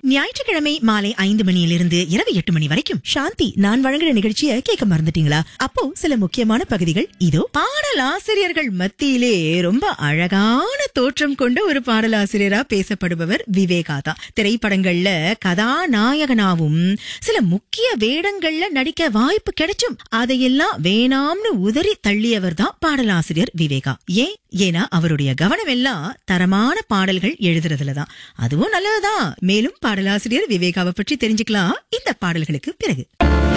ஞாயிற்றுக்கிழமை மாலை ஐந்து மணியிலிருந்து இரவு எட்டு மணி வரைக்கும் சாந்தி நான் வழங்குற நிகழ்ச்சியை கேட்க மறந்துட்டீங்களா அப்போ சில முக்கியமான பகுதிகள் இதோ பாடலாசிரியர்கள் மத்தியிலே ரொம்ப அழகான தோற்றம் கொண்ட ஒரு பாடலாசிரியரா பேசப்படுபவர் விவேகா தான் திரைப்படங்கள்ல கதாநாயகனாவும் சில முக்கிய வேடங்கள்ல நடிக்க வாய்ப்பு கிடைச்சும் அதையெல்லாம் வேணாம்னு உதறி தள்ளியவர் தான் பாடலாசிரியர் விவேகா ஏன் ஏன்னா அவருடைய கவனம் எல்லாம் தரமான பாடல்கள் எழுதுறதுலதான் அதுவும் நல்லதுதான் மேலும் பாடலாசிரியர் விவேகாவை பற்றி தெரிஞ்சுக்கலாம் இந்த பாடல்களுக்கு பிறகு